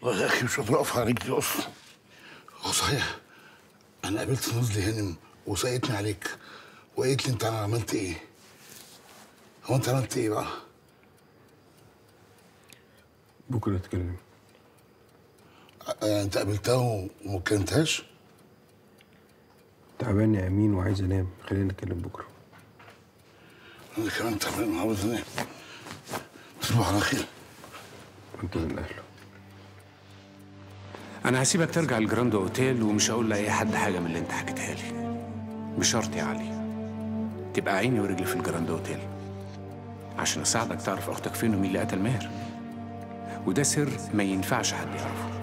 والله يا اخي مش قادر اقف على رجلي اصلا هو صحيح انا قابلت نزلي هانم وسألتني عليك وقالت لي انت عملت ايه؟ هو انت عملت ايه بقى؟ بكره نتكلم يعني انت قابلتها و- وما كلمتهاش؟ تعبان يا امين وعايز انام خلينا نتكلم بكره انا كمان تعبان وعاوز انام تصبح على خير انت من اهله انا هسيبك ترجع الجراند اوتيل ومش هقول لاي حد حاجه من اللي انت حكيتها لي بشرط يا علي تبقى عيني ورجلي في الجراند اوتيل عشان اساعدك تعرف اختك فين ومين اللي قتل ماهر وده سر ما ينفعش حد يعرفه